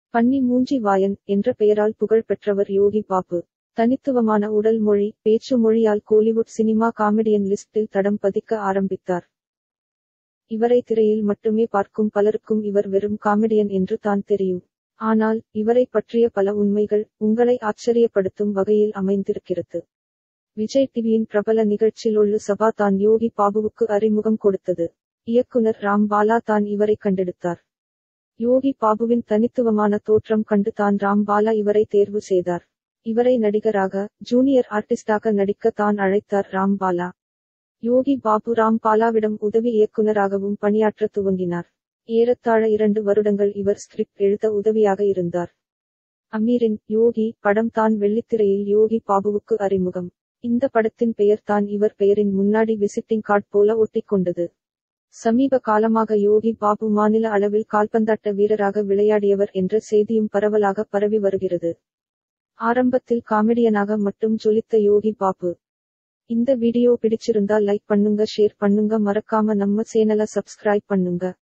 பன்னி மூஞ்சி வாயன் என்ற பெயரால் புகழ் பெற்றவர் யோகி பாபு தனித்துவமான உடல் மொழி பேச்சு மொழியால் கோலிவுட் சினிமா காமெடியன் லிஸ்டில் தடம் பதிக்க ஆரம்பித்தார் இவரை திரையில் மட்டுமே பார்க்கும் பலருக்கும் இவர் வெறும் காமெடியன் என்று தான் தெரியும் ஆனால் இவரை பற்றிய பல உண்மைகள் உங்களை ஆச்சரியப்படுத்தும் வகையில் அமைந்திருக்கிறது விஜய் டிவியின் பிரபல நிகழ்ச்சியிலுள்ள சபா தான் யோகி பாபுவுக்கு அறிமுகம் கொடுத்தது இயக்குனர் ராம் பாலா தான் இவரை கண்டெடுத்தார் யோகி பாபுவின் தனித்துவமான தோற்றம் கண்டு தான் ராம் பாலா இவரை தேர்வு செய்தார் இவரை நடிகராக ஜூனியர் ஆர்டிஸ்டாக நடிக்க தான் அழைத்தார் ராம் பாலா யோகி பாபு ராம் பாலாவிடம் உதவி இயக்குனராகவும் பணியாற்ற துவங்கினார் ஏறத்தாழ இரண்டு வருடங்கள் இவர் ஸ்கிரிப்ட் எழுத உதவியாக இருந்தார் அமீரின் யோகி படம் தான் வெள்ளித்திரையில் யோகி பாபுவுக்கு அறிமுகம் இந்த படத்தின் பெயர் தான் இவர் பெயரின் முன்னாடி விசிட்டிங் கார்டு போல ஒட்டிக்கொண்டது சமீப காலமாக யோகி பாபு மாநில அளவில் கால்பந்தாட்ட வீரராக விளையாடியவர் என்ற செய்தியும் பரவலாக பரவி வருகிறது ஆரம்பத்தில் காமெடியனாக மட்டும் ஜொலித்த யோகி பாபு இந்த வீடியோ பிடிச்சிருந்தா லைக் பண்ணுங்க ஷேர் பண்ணுங்க மறக்காம நம்ம சேனலை சப்ஸ்கிரைப் பண்ணுங்க